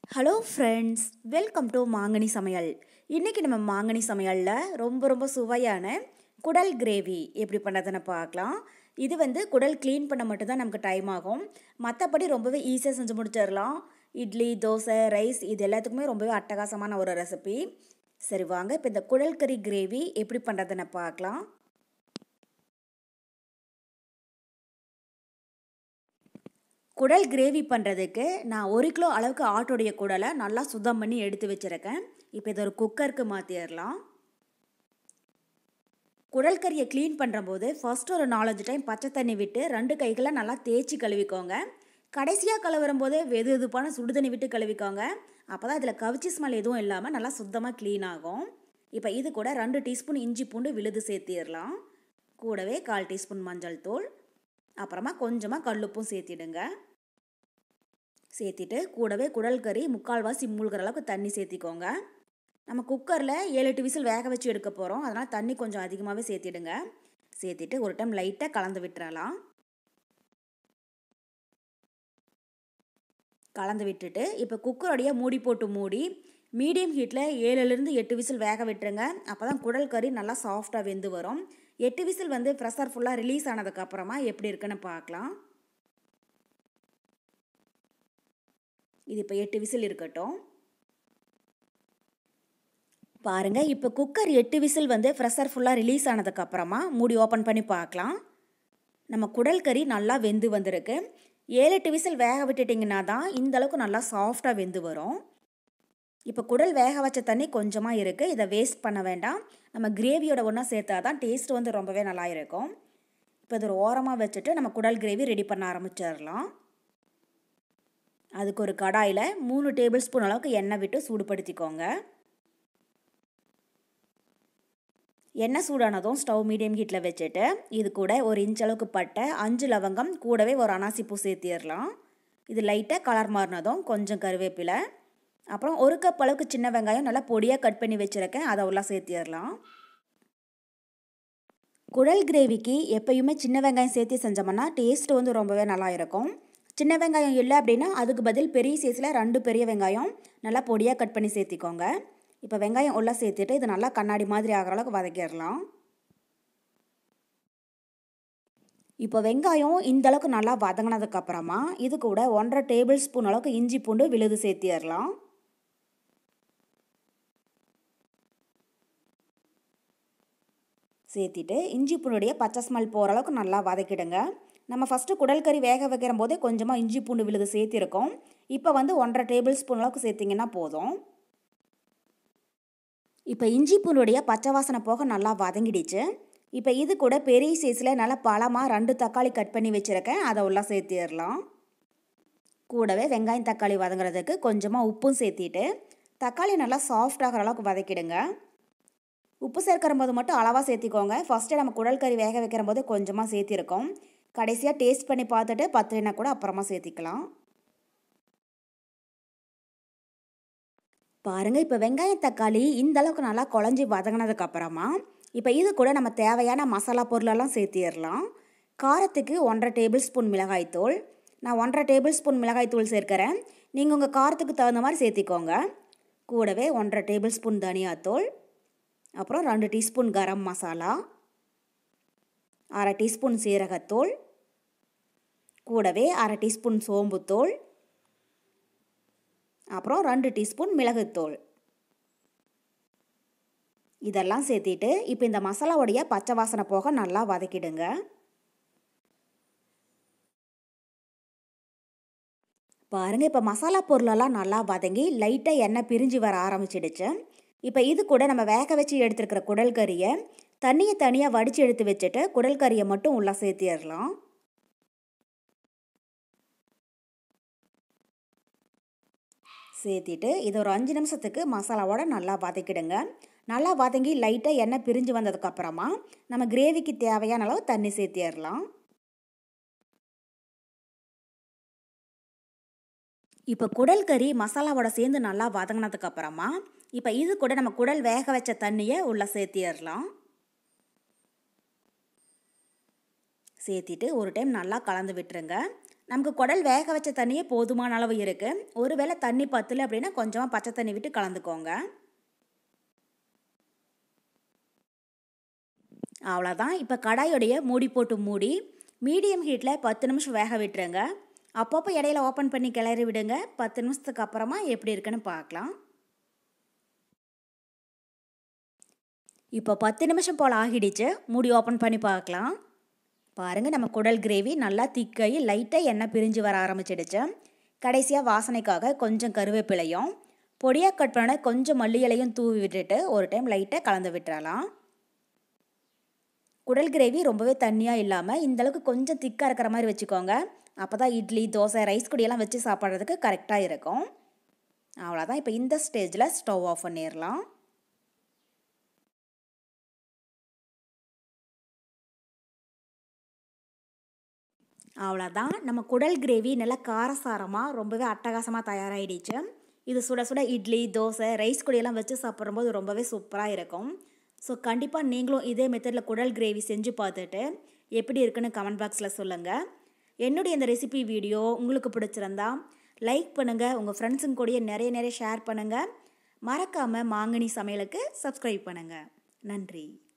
hello friends welcome to மாங்கனி சமையல் இன்றைக்கி நம்ம மாங்கனி சமையலில் ரொம்ப ரொம்ப சுவையான குடல் கிரேவி எப்படி பண்ணுறதுன்னு பார்க்கலாம் இது வந்து குடல் க்ளீன் பண்ண மட்டும்தான் நமக்கு டைம் ஆகும் மற்றபடி ரொம்பவே ஈஸியாக செஞ்சு முடிச்சிடலாம் இட்லி தோசை ரைஸ் இது எல்லாத்துக்குமே ரொம்பவே அட்டகாசமான ஒரு ரெசிபி சரி வாங்க இப்போ இந்த குடல் கறி கிரேவி எப்படி பண்ணுறதுன்னு பார்க்கலாம் குடல் கிரேவி பண்ணுறதுக்கு நான் ஒரு கிலோ அளவுக்கு ஆட்டோடைய குடலை நல்லா சுத்தம் பண்ணி எடுத்து வச்சுருக்கேன் இப்போ இதை ஒரு குக்கருக்கு மாற்றிடலாம் குடல் கறியை க்ளீன் பண்ணுறம்போது ஃபஸ்ட்டு ஒரு நாலஞ்சு டைம் பச்சை தண்ணி விட்டு ரெண்டு கைகளை நல்லா தேய்ச்சி கழுவிக்கோங்க கடைசியாக கழுவுறும் போது வெது வெதுப்பான சுடு தண்ணி விட்டு கழுவிக்கோங்க அப்போ தான் இதில் கவிச்சி ஸ்மெல் எதுவும் இல்லாமல் நல்லா சுத்தமாக க்ளீன் ஆகும் இப்போ இது கூட ரெண்டு டீஸ்பூன் இஞ்சி பூண்டு விழுது சேர்த்திடலாம் கூடவே கால் டீஸ்பூன் மஞ்சள் தூள் அப்புறமா கொஞ்சமாக கல்லுப்பும் சேர்த்திடுங்க சேர்த்திட்டு கூடவே குடல் கறி முக்கால்வாசி மூழ்கிற அளவுக்கு தண்ணி சேர்த்திக்கோங்க நம்ம குக்கரில் ஏழு எட்டு விசில் வேக வச்சு எடுக்க போகிறோம் அதனால் தண்ணி கொஞ்சம் அதிகமாகவே சேர்த்திடுங்க சேர்த்திட்டு ஒரு டைம் லைட்டாக கலந்து விட்டுறலாம் கலந்து விட்டுட்டு இப்போ குக்கரோடைய மூடி போட்டு மூடி மீடியம் ஹீட்டில் ஏழுலேருந்து எட்டு விசில் வேக விட்டுருங்க அப்போ தான் குடல் கறி நல்லா சாஃப்டாக வெந்து வரும் எட்டு விசில் வந்து ப்ரெஷர் ஃபுல்லாக ரிலீஸ் ஆனதுக்கப்புறமா எப்படி இருக்குன்னு பார்க்கலாம் இது இப்போ எட்டு விசில் இருக்கட்டும் பாருங்கள் இப்போ குக்கர் எட்டு விசில் வந்து ப்ரெஷர் ஃபுல்லாக ரிலீஸ் ஆனதுக்கப்புறமா மூடி ஓப்பன் பண்ணி பார்க்கலாம் நம்ம குடல் கறி நல்லா வெந்து வந்திருக்கு ஏழு எட்டு விசில் வேக விட்டுட்டிங்கன்னா தான் இந்த அளவுக்கு நல்லா சாஃப்டாக வெந்து வரும் இப்போ குடல் வேக வச்ச தண்ணி கொஞ்சமாக இருக்குது இதை வேஸ்ட் பண்ண வேண்டாம் நம்ம கிரேவியோட ஒன்றா சேர்த்தா தான் டேஸ்ட் வந்து ரொம்பவே நல்லா இருக்கும் இப்போ இது ஒரு ஓரமாக வச்சுட்டு நம்ம குடல் கிரேவி ரெடி பண்ண ஆரம்பிச்சிடலாம் அதுக்கு ஒரு கடாயில் மூணு டேபிள் ஸ்பூன் அளவுக்கு எண்ணெய் விட்டு சூடுபடுத்திக்கோங்க எண்ணெய் சூடானதும் ஸ்டவ் மீடியம் ஹீட்டில் வச்சுட்டு இது கூட ஒரு இன்ச் அளவுக்கு பட்டை அஞ்சு லவங்கம் கூடவே ஒரு அனாசி பூ சேர்த்திடலாம் இது லைட்டாக கலர் மாறினதும் கொஞ்சம் கருவேப்பிலை அப்புறம் ஒரு கப் அளவுக்கு சின்ன வெங்காயம் நல்லா பொடியாக கட் பண்ணி வச்சுருக்கேன் அதை உள்ள சேர்த்திடலாம் குடல் கிரேவிக்கு எப்பயுமே சின்ன வெங்காயம் சேர்த்து செஞ்சோம்னா டேஸ்ட் வந்து ரொம்பவே நல்லா இருக்கும் சின்ன வெங்காயம் இல்லை அப்படின்னா அதுக்கு பதில் பெரிய சைஸில் ரெண்டு பெரிய வெங்காயம் நல்லா பொடியாக கட் பண்ணி சேர்த்திக்கோங்க இப்போ வெங்காயம் உள்ள சேர்த்துட்டு இது நல்லா கண்ணாடி மாதிரி ஆகிற அளவுக்கு வதக்கிடலாம் இப்போ வெங்காயம் இந்த அளவுக்கு நல்லா வதங்கினதுக்கப்புறமா இது கூட ஒன்றரை டேபிள் ஸ்பூன் அளவுக்கு இஞ்சி பூண்டு விழுது சேர்த்திடலாம் சேர்த்திட்டு இஞ்சி பூண்டுடைய பச்சை ஸ்மெல் போகிற அளவுக்கு நல்லா வதக்கிடுங்க நம்ம ஃபஸ்ட்டு குடல் கறி வேக வைக்கிற போதே கொஞ்சமாக இஞ்சி பூண்டு விழுது சேர்த்திருக்கோம் இப்போ வந்து ஒன்றரை டேபிள் ஸ்பூன் அளவுக்கு சேர்த்திங்கன்னா போதும் இப்போ இஞ்சி பூண்டுடைய பச்சை வாசனை போக நல்லா வதங்கிடுச்சு இப்போ இது கூட பெரிய சைஸில் நல்லா பழமாக ரெண்டு தக்காளி கட் பண்ணி வச்சுருக்கேன் அதை உள்ள சேர்த்திடலாம் கூடவே வெங்காயம் தக்காளி வதங்குறதுக்கு கொஞ்சமாக உப்பும் சேர்த்திட்டு தக்காளி நல்லா சாஃப்ட் ஆகிற அளவுக்கு வதக்கிடுங்க உப்பு சேர்க்கிற போது மட்டும் அளவாக சேர்த்திக்கோங்க ஃபஸ்ட்டு நம்ம குடல் கறி வேக வைக்கிற போது கொஞ்சமாக சேர்த்திருக்கோம் கடைசியாக டேஸ்ட் பண்ணி பார்த்துட்டு பத்துனா கூட அப்புறமா சேர்த்திக்கலாம் பாருங்கள் இப்போ வெங்காயம் தக்காளி இந்த அளவுக்கு நல்லா குழஞ்சி வதங்கினதுக்கு அப்புறமா இப்போ இது கூட நம்ம தேவையான மசாலா பொருளெல்லாம் சேர்த்திடலாம் காரத்துக்கு ஒன்றரை டேபிள் ஸ்பூன் மிளகாய்த்தூள் நான் ஒன்றரை டேபிள் ஸ்பூன் மிளகாய்த்தூள் சேர்க்குறேன் நீங்கள் உங்கள் காரத்துக்கு தகுந்த மாதிரி சேர்த்திக்கோங்க கூடவே ஒன்றரை டேபிள் ஸ்பூன் தனியாத்தூள் அப்புறம் ரெண்டு டீஸ்பூன் கரம் மசாலா அரை டீஸ்பூன் சீரகத்தூள் கூடவே அரை டீஸ்பூன் சோம்புத்தூள் அப்புறம் ரெண்டு டீஸ்பூன் மிளகுத்தூள் இதெல்லாம் சேர்த்திட்டு இப்போ இந்த மசாலாவுடைய பச்சை வாசனை போக நல்லா வதக்கிடுங்க பாருங்கள் இப்போ மசாலா பொருளெல்லாம் நல்லா வதங்கி லைட்டாக எண்ணெய் பிரிஞ்சு வர ஆரம்பிச்சிடுச்சு இப்போ இது கூட நம்ம வேக வச்சு எடுத்துருக்கிற குடல் கறியை தண்ணியை தனியாக வடித்து எடுத்து வச்சுட்டு குடல் கறியை மட்டும் உள்ளே சேர்த்திடலாம் சேர்த்திட்டு இது ஒரு அஞ்சு நிமிஷத்துக்கு மசாலாவோட நல்லா வதக்கிடுங்க நல்லா வதங்கி லைட்டாக எண்ணெய் பிரிஞ்சு வந்ததுக்கப்புறமா நம்ம கிரேவிக்கு தேவையான அளவு தண்ணி சேர்த்திடலாம் இப்போ குடல் கறி மசாலாவோட சேர்ந்து நல்லா வதங்கினதுக்கப்புறமா இப்போ இது கூட நம்ம குடல் வேக வச்ச தண்ணியை உள்ளே சேர்த்திடலாம் சேர்த்திட்டு ஒரு டைம் நல்லா கலந்து விட்டுருங்க நமக்கு குடல் வேக வச்ச தண்ணியே போதுமான அளவு இருக்குது ஒருவேளை தண்ணி பத்தல அப்படின்னா கொஞ்சமாக பச்சை தண்ணி விட்டு கலந்துக்கோங்க அவ்வளோதான் இப்போ கடாயோடைய மூடி போட்டு மூடி மீடியம் ஹீட்டில் பத்து நிமிஷம் வேக விட்டுருங்க அப்பப்போ இடையில ஓப்பன் பண்ணி கிளறி விடுங்க பத்து நிமிஷத்துக்கு அப்புறமா எப்படி இருக்குன்னு பார்க்கலாம் இப்போ பத்து நிமிஷம் போல் ஆகிடுச்சு மூடி ஓப்பன் பண்ணி பார்க்கலாம் பாருங்கள் நம்ம குடல் கிரேவி நல்லா திக்காகி லைட்டாக எண்ணெய் பிரிஞ்சு வர ஆரம்பிச்சிடுச்சு கடைசியாக வாசனைக்காக கொஞ்சம் கருவேப்பிலையும் பொடியாக கட் பண்ண கொஞ்சம் மல்லி இலையும் தூவி விட்டுட்டு ஒரு டைம் லைட்டாக கலந்து விட்டுறலாம் குடல் கிரேவி ரொம்பவே தண்ணியாக இல்லாமல் இந்தளவுக்கு கொஞ்சம் திக்காக இருக்கிற மாதிரி வச்சுக்கோங்க அப்போ தான் இட்லி தோசை ரைஸ் குடியெல்லாம் வச்சு சாப்பிட்றதுக்கு கரெக்டாக இருக்கும் அவ்வளோதான் இப்போ இந்த ஸ்டேஜில் ஸ்டவ் ஆஃப் பண்ணிடலாம் அவ்வளோதான் நம்ம குடல் கிரேவி நல்லா காரசாரமாக ரொம்பவே அட்டகாசமாக தயாராகிடுச்சு இது சுட சுட இட்லி தோசை ரைஸ் குடியெல்லாம் வச்சு சாப்பிடும்போது ரொம்பவே சூப்பராக இருக்கும் ஸோ கண்டிப்பாக நீங்களும் இதே மெத்தடில் குடல் கிரேவி செஞ்சு பார்த்துட்டு எப்படி இருக்குன்னு கமெண்ட் பாக்ஸில் சொல்லுங்கள் என்னுடைய இந்த ரெசிபி வீடியோ உங்களுக்கு பிடிச்சிருந்தா லைக் பண்ணுங்கள் உங்கள் ஃப்ரெண்ட்ஸுங்க கூடயே நிறைய நிறைய ஷேர் பண்ணுங்கள் மறக்காமல் மாங்கனி சமையலுக்கு சப்ஸ்கிரைப் பண்ணுங்கள் நன்றி